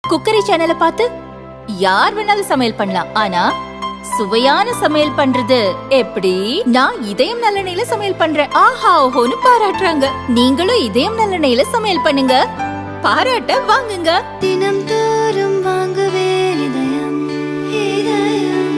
cookery சேனலை பார்த்து யார் வேணாலும் சமையல் பண்ணலாம் ஆனா சுவையான சமையல் பண்றது எப்படி நான் இதயம் நல்லெண்ணெயில சமையல் பண்றேன் ஆஹா ஓஹோன்னு பாராட்டுறாங்க நீங்களும் இதயம் நல்லெண்ணெயில சமையல் பண்ணுங்க பாராட்ட வாங்குங்க தினம் தோறும் வாங்குவே இதயம் இதயம்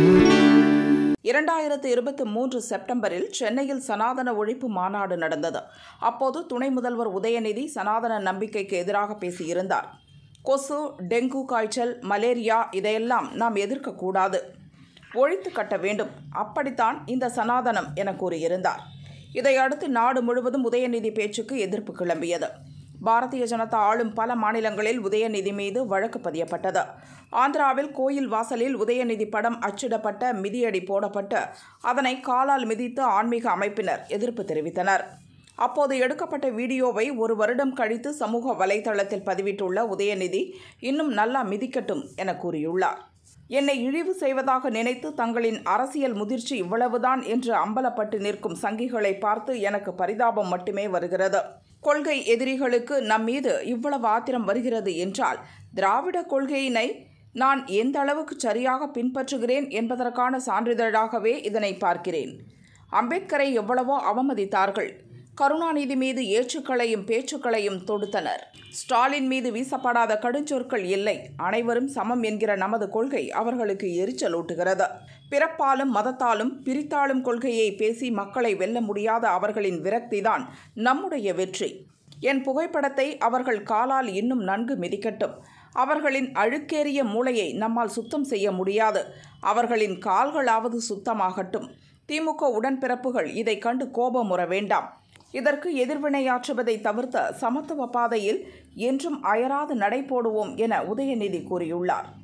இரண்டாயிரத்து இருபத்தி மூன்று செப்டம்பரில் சென்னையில் சனாதன ஒழிப்பு மாநாடு நடந்தது அப்போது துணை முதல்வர் உதயநிதி சனாதன நம்பிக்கைக்கு எதிராக பேசியிருந்தார் கொசு டெங்கு காய்ச்சல் மலேரியா இதையெல்லாம் நாம் எதிர்க்கக்கூடாது ஒழித்து கட்ட வேண்டும் அப்படித்தான் இந்த சனாதனம் என கூறியிருந்தார் இதையடுத்து நாடு முழுவதும் உதயநிதி பேச்சுக்கு எதிர்ப்பு கிளம்பியது பாரதிய ஜனதா ஆளும் பல மாநிலங்களில் உதயநிதி மீது வழக்கு பதியப்பட்டது ஆந்திராவில் கோயில் வாசலில் உதயநிதி படம் அச்சிடப்பட்ட மிதியடி போடப்பட்டு அதனை காலால் மிதித்து ஆன்மீக அமைப்பினர் எதிர்ப்பு தெரிவித்தனர் அப்போது எடுக்கப்பட்ட வீடியோவை ஒரு வருடம் கழித்து சமூக வலைதளத்தில் பதிவிட்டுள்ள உதயநிதி இன்னும் நல்லா மிதிக்கட்டும் என கூறியுள்ளார் என்னை இழிவு செய்வதாக நினைத்து தங்களின் அரசியல் முதிர்ச்சி இவ்வளவுதான் என்று அம்பலப்பட்டு நிற்கும் சங்கிகளை பார்த்து எனக்கு பரிதாபம் மட்டுமே வருகிறது கொள்கை எதிரிகளுக்கு நம் மீது இவ்வளவு ஆத்திரம் வருகிறது என்றால் திராவிட கொள்கையினை நான் எந்த அளவுக்கு சரியாக பின்பற்றுகிறேன் என்பதற்கான சான்றிதழாகவே இதனை பார்க்கிறேன் அம்பேத்கரை எவ்வளவோ அவமதித்தார்கள் கருணாநிதி மீது ஏச்சுக்களையும் பேச்சுக்களையும் தொடுத்தனர் ஸ்டாலின் மீது வீசப்படாத கடுஞ்சொற்கள் இல்லை அனைவரும் சமம் என்கிற நமது கொள்கை அவர்களுக்கு எரிச்சலூட்டுகிறது பிறப்பாலும் மதத்தாலும் பிரித்தாளும் கொள்கையை பேசி மக்களை வெல்ல முடியாத அவர்களின் விரக்திதான் நம்முடைய வெற்றி என் புகைப்படத்தை அவர்கள் காலால் இன்னும் நன்கு மிதிக்கட்டும் அவர்களின் அழுக்கேறிய மூளையை நம்மால் சுத்தம் செய்ய முடியாது அவர்களின் கால்களாவது சுத்தமாகட்டும் திமுக உடன்பிறப்புகள் இதை கண்டு கோபமுற வேண்டாம் இதற்கு எதிர்வினையாற்றுவதை தவிர்த்த சமத்துவ பாதையில் என்றும் அயராது நடை போடுவோம் என உதயநிதி கூறியுள்ளார்